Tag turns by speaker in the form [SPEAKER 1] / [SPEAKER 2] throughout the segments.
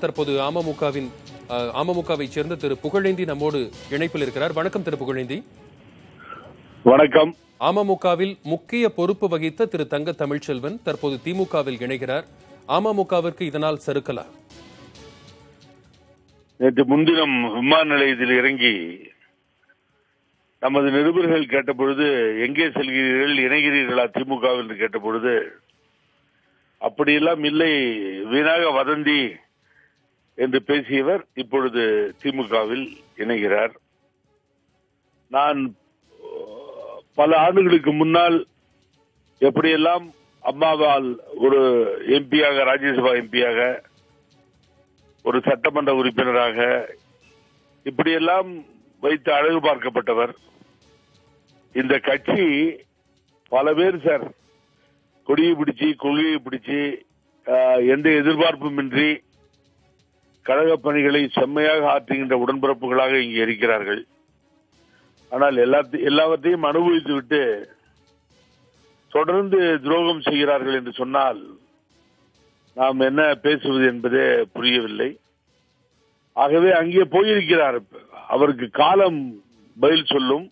[SPEAKER 1] தற்போது அமமுகவின் அஹ், அமமுகவை சேர்ந்த திரு புகழேந்தி நம்மோடு இணைப்பில் இருக்கிறார் வணக்கம் திரு புகழேந்தி
[SPEAKER 2] வணக்கம்
[SPEAKER 1] அமமுகவில் முக்கிய பொறுப்பு வகித்த திரு தங்க தமிழ்ச்செல்வன் தற்போது திமுகவில் இணைகிறார் அமமுகவிற்கு இதனால் சறுக்கலா
[SPEAKER 2] நேற்று முன்தினம் விமான நிலையத்தில் இறங்கி நமது நிருபர்கள் கேட்டபொழுது எங்கே செல்கிறீர்கள் இணைகிறீர்களா திமுகவில் என்று கேட்டபொழுது அப்படியெல்லாம் இல்லை வீணாக வதந்தி என்று பேசியவர் இப்பொழுது திமுகவில் இணைகிறார் நான் அஹ், பல ஆண்டுகளுக்கு முன்னால் எப்படியெல்லாம் அம்மாவால் ஒரு எம்பியாக ராஜ்யசபா எம்பியாக ஒரு சட்டமன்ற உறுப்பினராக இப்படியெல்லாம் வைத்து அழகு பார்க்கப்பட்டவர் இந்த கட்சி பல பேர் சார் கொடியை பிடிச்சு கொள்கையை பிடிச்சு ஆஹ், எந்த எதிர்பார்ப்புமின்றி கழக பணிகளை செம்மையாக ஆற்றுகின்ற உடன்பிறப்புகளாக இங்கே இருக்கிறார்கள் ஆனால் எல்லாத்தையும் எல்லாவற்றையும் அனுபவித்து விட்டு தொடர்ந்து துரோகம் செய்கிறார்கள் என்று சொன்னால் நாம் என்ன பேசுவது என்பதே புரியவில்லை ஆகவே அங்கே போயிருக்கிறார் அவருக்கு காலம் பதில் சொல்லும்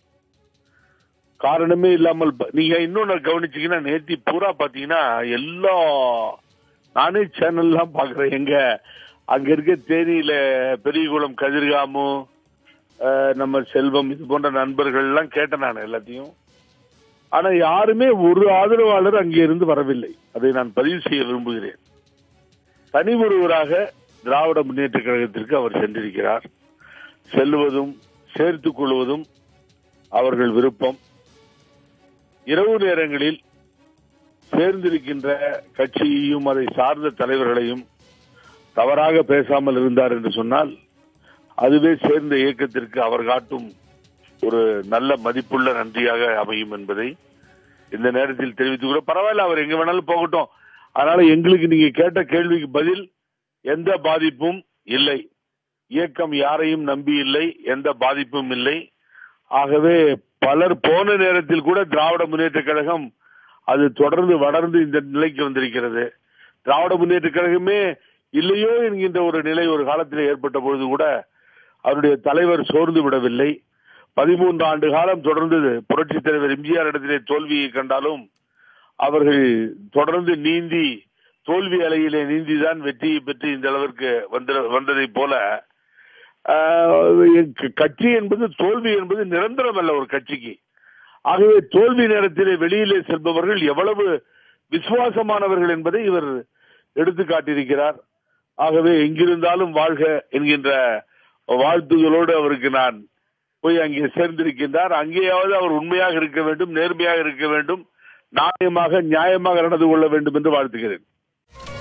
[SPEAKER 2] காரணமே இல்லாமல் ப- நீங்க இன்னொன்னு கவனிச்சீங்கன்னா நேத்தி பூரா பாத்தீங்கன்னா எல்லா நானே சேனல்லாம் பாக்குறேன் எங்க அங்க இருக்க தேனியில பெரியகுளம் கதிர்காமு அஹ், நம்ம செல்வம் இது போன்ற நண்பர்கள் எல்லாம் கேட்டேன் நான் எல்லாத்தையும் ஆனா யாருமே ஒரு ஆதரவாளர் அங்கே இருந்து வரவில்லை அதை நான் பதிவு செய்ய விரும்புகிறேன் தனி ஒருவராக திராவிட முன்னேற்ற கழகத்திற்கு அவர் சென்றிருக்கிறார் செல்வதும் சேர்த்துக் கொள்வதும் அவர்கள் விருப்பம் இரவு நேரங்களில் சேர்ந்திருக்கின்ற கட்சியையும் அதை சார்ந்த தலைவர்களையும் தவறாக பேசாமல் இருந்தார் என்று சொன்னால் அதுவே சேர்ந்த இயக்கத்திற்கு அவர் காட்டும் ஒரு நல்ல மதிப்புள்ள நன்றியாக அமையும் என்பதை இந்த நேரத்தில் தெரிவித்துக் கூட பரவாயில்ல அவர் எங்க வேணாலும் போகட்டும் அதனால எங்களுக்கு நீங்க கேட்ட கேள்விக்கு பதில் எந்த பாதிப்பும் இல்லை இயக்கம் யாரையும் நம்பி இல்லை எந்த பாதிப்பும் இல்லை ஆகவே பலர் போன நேரத்தில் கூட திராவிட முன்னேற்ற கழகம் அது தொடர்ந்து வளர்ந்து இந்த நிலைக்கு வந்திருக்கிறது திராவிட முன்னேற்ற கழகமே இல்லையோ என்கின்ற ஒரு நிலை ஒரு காலத்தில் ஏற்பட்ட பொழுது கூட அவருடைய தலைவர் சோர்ந்து விடவில்லை பதிமூன்று ஆண்டு காலம் தொடர்ந்து புரட்சித் தலைவர் எம்ஜிஆர் இடத்திலே தோல்வியை கண்டாலும் அவர்கள் தொடர்ந்து நீந்தி தோல்வி அலையிலே நீந்திதான் வெற்றியை பெற்று இந்த அளவிற்கு வந்த வந்ததை போல ஆஹ், கட்சி என்பது தோல்வி என்பது நிரந்தரம் அல்ல ஒரு கட்சிக்கு ஆகவே தோல்வி நேரத்திலே வெளியிலே செல்பவர்கள் எவ்வளவு விசுவாசமானவர்கள் என்பதை இவர் எடுத்து காட்டியிருக்கிறார் ஆகவே எங்கிருந்தாலும் வாழ்க என்கின்ற வாழ்த்துகளோடு அவருக்கு நான் போய் அங்கே சேர்ந்திருக்கின்றார் அங்கேயாவது அவர் உண்மையாக இருக்க வேண்டும் நேர்மையாக இருக்க வேண்டும் நியாயமாக நியாயமாக நடந்து கொள்ள வேண்டும் என்று வாழ்த்துகிறேன்